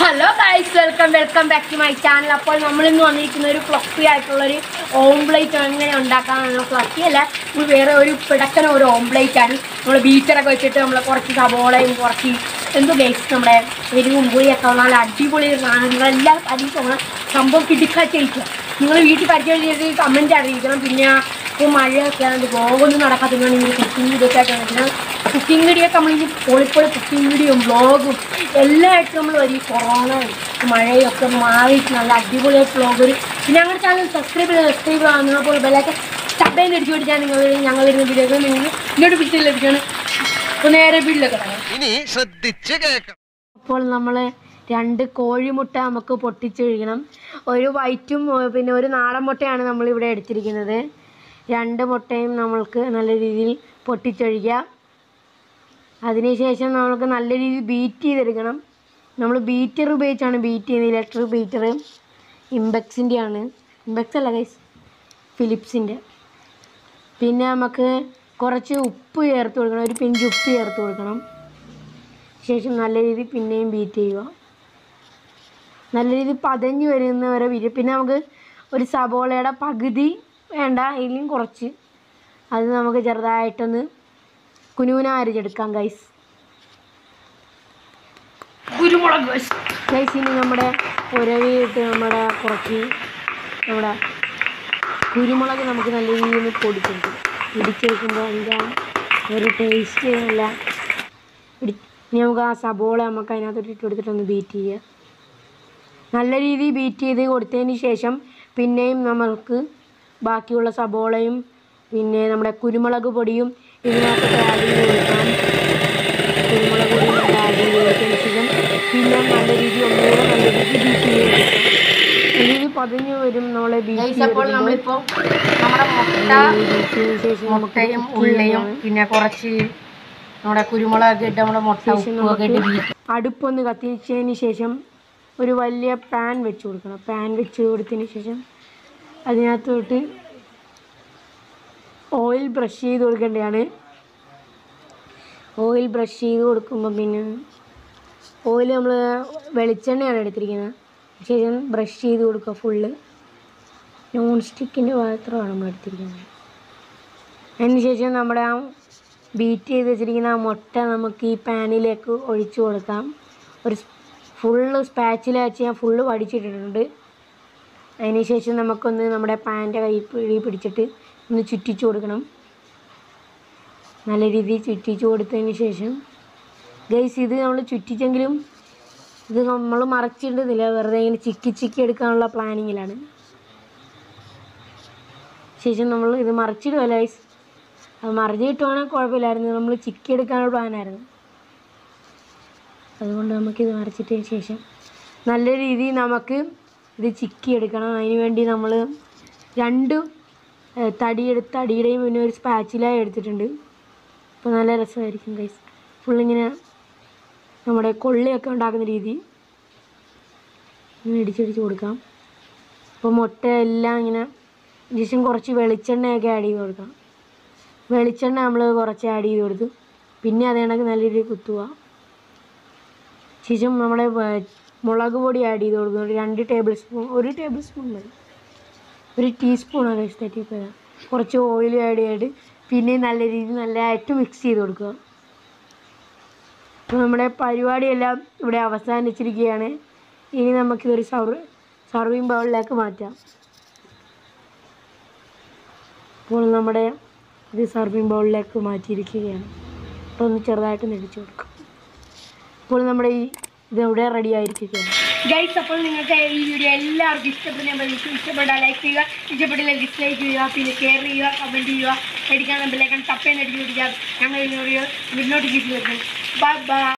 Hello guys welcome welcome back to my channel അപ്പോൾ നമ്മൾ ഇന്ന് വന്നിരിക്കുന്ന ഒരു ഫ്ലഫി ആയിട്ടുള്ളൊരു ഓംപ്ലേറ്റ് എങ്ങനെ ഉണ്ടാക്കാനുള്ള ഫ്ലഫി അല്ല നമ്മൾ വേറെ ഒരു പിടക്കന ഒരു ഓംപ്ലേറ്റ് ആണ് നമ്മൾ ബീറ്ററൊക്കെ വെച്ചിട്ട് നമ്മൾ കുറച്ച് സബോളയും കുറച്ച് എന്തോ ഗൈസ് നമ്മുടെ എരിവും പുളിയൊക്കെ ഉള്ള നല്ല അടിപൊളി സാധനം നിങ്ങളെല്ലാം അറിയിക്കണം സംഭവം കിടക്കാറ്റിരിക്കുക നിങ്ങൾ വീട്ടിൽ പരിചയം ചെയ്ത് കമൻറ്റ് അറിയിക്കണം പിന്നെ ഇപ്പോൾ മഴയൊക്കെ ആയതുകൊണ്ട് വ്ളോഗൊന്നും നടക്കാത്തതുകൊണ്ട് കുക്കിംഗ് ഇതൊക്കെ ആയിട്ട് നടക്കുന്നത് കുക്കിംഗ് വീഡിയോക്കെ നമ്മളിനി പോളിപ്പോളി കുക്കിംഗ് വീഡിയോയും വ്ളോഗും എല്ലായിട്ടും നമ്മൾ വരും ഈ കൊറോണ മഴയൊക്കെ മാറിയിട്ട് നല്ല അടിപൊളിയായിട്ട് വ്ളോഗ് വരും പിന്നെ ഞങ്ങളുടെ ചാനൽ സബ്സ്ക്രൈബ് ചെയ്ത് സബ്സ്ക്രൈബ് ചെയ്യുക നിങ്ങൾ ബെല്ലൊക്കെ ചട്ടയിൽ അടിച്ചു പിടിച്ചാൽ നിങ്ങൾ ഞങ്ങൾ വരുന്ന വീഡിയോകൾ നിങ്ങൾ ഇങ്ങോട്ട് പിടിച്ച് ലഭിക്കുകയാണ് അപ്പോൾ നേരെ വീട്ടിലൊക്കെ കാണാം ഇനി ശ്രദ്ധിച്ച് കേൾക്കണം അപ്പോൾ നമ്മൾ രണ്ട് കോഴിമുട്ട നമുക്ക് പൊട്ടിച്ചൊഴിക്കണം ഒരു വൈറ്റും ഏർ പിന്നെ ഒരു നാടൻ മുട്ടയാണ് നമ്മളിവിടെ എടുത്തിരിക്കുന്നത് രണ്ട് മുട്ടയും നമ്മൾക്ക് നല്ല രീതിയിൽ പൊട്ടിച്ചൊഴിക്കുക അതിനുശേഷം നമുക്ക് നല്ല രീതിയിൽ ബീറ്റ് ചെയ്തെടുക്കണം നമ്മൾ ബീറ്റർ ഉപയോഗിച്ചാണ് ബീറ്റ് ചെയ്യുന്നത് ഇലക്ട്രിക് ബീറ്റർ ഇമ്പെക്സിൻ്റെ ആണ് ഇമ്പെക്സ് അല്ല ഗൈസ് ഫിലിപ്സിൻ്റെ പിന്നെ നമുക്ക് കുറച്ച് ഉപ്പ് ചേർത്ത് കൊടുക്കണം ഒരു പിഞ്ച് ഉപ്പ് ചേർത്ത് കൊടുക്കണം ശേഷം നല്ല രീതിയിൽ പിന്നെയും ബീറ്റ് ചെയ്യുക നല്ല രീതിയിൽ പതഞ്ഞ് വരുന്നവരെ വിരി പിന്നെ നമുക്ക് ഒരു സബോളയുടെ പകുതി വേണ്ട ഇതിലും കുറച്ച് അത് നമുക്ക് ചെറുതായിട്ടൊന്ന് കുനുകുന അരിഞ്ഞെടുക്കാം ഗൈസ് കുരുമുളക് ഗൈസ് ഇനി നമ്മുടെ ഉരവിയിട്ട് നമ്മുടെ കുറച്ച് നമ്മുടെ കുരുമുളക് നമുക്ക് നല്ല രീതിയിൽ ഒന്ന് പൊടിച്ചെടുക്കും ഇടിച്ചെടുക്കുമ്പോൾ അതിൻ്റെ ആ ഒരു ടേസ്റ്റ് നല്ല ഇടി ഇനി നമുക്ക് ആ സബോള നമുക്ക് അതിനകത്തോട്ട് ഇട്ട് കൊടുത്തിട്ടൊന്ന് ബീറ്റ് ചെയ്യുക നല്ല രീതിയിൽ ബീറ്റ് ചെയ്ത് കൊടുത്തതിന് ശേഷം പിന്നെയും നമ്മൾക്ക് ബാക്കിയുള്ള സബോളയും പിന്നെ നമ്മുടെ കുരുമുളക് പൊടിയും ഇതിനകത്തോട്ട് ആഡ് ചെയ്ത് കൊടുക്കാം കുരുമുളക് പൊടി നമ്മൾ ആഡ് ചെയ്ത് കൊടുത്തതിന് ശേഷം പിന്നെ നല്ല രീതിയിൽ ഒന്നുകൂടെ നല്ല രീതിയിൽ ബീറ്റ് ചെയ്ത് കൊടുക്കാം നല്ല രീതിയിൽ പതിഞ്ഞ് വരും നമ്മളെ ബീറ്റ് അപ്പോൾ നമ്മളിപ്പോൾ നമ്മുടെ മുട്ട ചെയ്തതിന് ശേഷം നമുക്ക് മുട്ടയും cook ഉള്ളിയും ചെയ്യാം. പിന്നെ കുറച്ച് നമ്മുടെ കുരുമുളകൊക്കെ ഇട്ട് നമ്മുടെ മുട്ട ശേഷം ഉപ്പൊക്കെ ഇട്ട് നമുക്ക് ബീറ്റ് അടുപ്പൊന്ന് കത്തിച്ചതിന് ശേഷം ഒരു വലിയ പാൻ വെച്ച് കൊടുക്കണം പാൻ വെച്ച് കൊടുത്തതിന് ശേഷം അതിനകത്തോട്ട് ഓയിൽ ബ്രഷ് ചെയ്ത് കൊടുക്കേണ്ടതാണ് ഓയിൽ ബ്രഷ് ചെയ്ത് കൊടുക്കുമ്പോൾ പിന്നെ ഓയിൽ നമ്മൾ വെളിച്ചെണ്ണയാണ് എടുത്തിരിക്കുന്നത് ശേഷം ബ്രഷ് ചെയ്ത് കൊടുക്കുക ഫുള്ള് നോൺ സ്റ്റിക്കിൻ്റെ പാത്രമാണ് നമ്മൾ എടുത്തിരിക്കുന്നത് അതിന് ശേഷം നമ്മുടെ ആ ബീറ്റ് ചെയ്ത് വെച്ചിരിക്കുന്ന ആ മുട്ട നമുക്ക് ഈ പാനിലേക്ക് ഒഴിച്ചു കൊടുക്കാം ഒരു ഫുള്ള് സ്പാച്ചിൽ വെച്ച് ഞാൻ ഫുള്ള് വടിച്ചിട്ടിട്ടുണ്ട് അതിന് ശേഷം നമുക്കൊന്ന് നമ്മുടെ പാൻ്റെ കൈ പിടി പിടിച്ചിട്ട് ഒന്ന് ചുറ്റിച്ചു കൊടുക്കണം നല്ല രീതിയിൽ ചുറ്റിച്ചു കൊടുത്തതിന് ശേഷം ഗൈസ് ഇത് നമ്മൾ ചുറ്റിച്ചെങ്കിലും ഇത് നമ്മൾ മറച്ചിടുന്നില്ല വെറുതെ ഇങ്ങനെ ചിക്കി ചിക്കി എടുക്കാനുള്ള പ്ലാനിങ്ങിലാണ് ശേഷം നമ്മൾ ഇത് മറിച്ചിടുമല്ല ഗൈസ് അത് മറിഞ്ഞ് കിട്ടുവാണെങ്കിൽ കുഴപ്പമില്ലായിരുന്നു നമ്മൾ ചിക്കി എടുക്കാനുള്ള പ്ലാനായിരുന്നു അതുകൊണ്ട് നമുക്കിത് മറിച്ചിട്ടതിന് ശേഷം നല്ല രീതിയിൽ നമുക്ക് ഇത് ചിക്കി എടുക്കണം അതിന് വേണ്ടി നമ്മൾ രണ്ട് ഏഹ്, തടിയെടുത്ത് തടിയുടെയും പിന്നെ ഒരു സ്പാച്ചിലായി എടുത്തിട്ടുണ്ട് അപ്പോൾ നല്ല രസമായിരിക്കും ഗൈസ് ഫുള്ളിങ്ങനെ നമ്മുടെ കൊള്ളിയൊക്കെ ഉണ്ടാക്കുന്ന രീതി ഇങ്ങനെ ഇടിച്ചടിച്ച് കൊടുക്കാം അപ്പോൾ മുട്ട എല്ലാം ഇങ്ങനെ ശേഷം കുറച്ച് വെളിച്ചെണ്ണയൊക്കെ ആഡ് ചെയ്ത് കൊടുക്കാം വെളിച്ചെണ്ണ നമ്മൾ കുറച്ച് ആഡ് ചെയ്ത് കൊടുത്തു പിന്നെ അത് കണക്ക് നല്ല രീതിയിൽ കുത്തുക ശേഷം നമ്മുടെ വ- മുളക് പൊടി ആഡ് ചെയ്ത് കൊടുക്കും ഒരു രണ്ട് ടേബിൾ സ്പൂൺ ഒരു ടേബിൾ സ്പൂൺ മതി ഒരു ടീസ്പൂണാണ് കഴിച്ച് തെറ്റിപ്പോയത് കുറച്ച് ഓയിൽ ആഡ് ചെയ്തിട്ട് പിന്നെ നല്ല രീതിയിൽ നല്ലതായിട്ട് മിക്സ് ചെയ്ത് കൊടുക്കുക അപ്പോൾ നമ്മുടെ പരിപാടിയെല്ലാം ഇവിടെ അവസാനിച്ചിരിക്കുകയാണ് ഇനി നമുക്കിതൊരു സർവ് സർവിങ് ബൗളിലേക്ക് മാറ്റാം അപ്പോൾ നമ്മുടെ ഇത് സർവിങ് ബൗളിലേക്ക് മാറ്റിയിരിക്കുകയാണ് അപ്പോൾ ഒന്ന് ചെറുതായിട്ട് നെടിച്ചു കൊടുക്കും അപ്പോൾ നമ്മുടെ ഈ ഇത് ഇവിടെ റെഡി ആയിരിക്കുകയാണ് ഗൈസ് അപ്പോൾ നിങ്ങൾക്ക് ഈ വീഡിയോ എല്ലാവർക്കും ഇഷ്ടപ്പെടുന്ന ഞാൻ പ്രതീക്ഷിക്കുന്നു. ഇഷ്ടപ്പെട്ടാൽ ലൈക്ക് ചെയ്യുക ഇഷ്ടപ്പെട്ടില്ല ഡിസ്ലൈക്ക് ചെയ്യുക പിന്നെ ഷെയർ ചെയ്യുക കമൻറ്റ് ചെയ്യുക പഠിക്കാൻ നമ്പറിലേക്കാണ് തപ്പേന്ന് അടിച്ചു പിടിക്കുക ഞങ്ങൾ വീഡിയോ നോട്ടിഫിക്കേഷൻ ബൈ ബൈ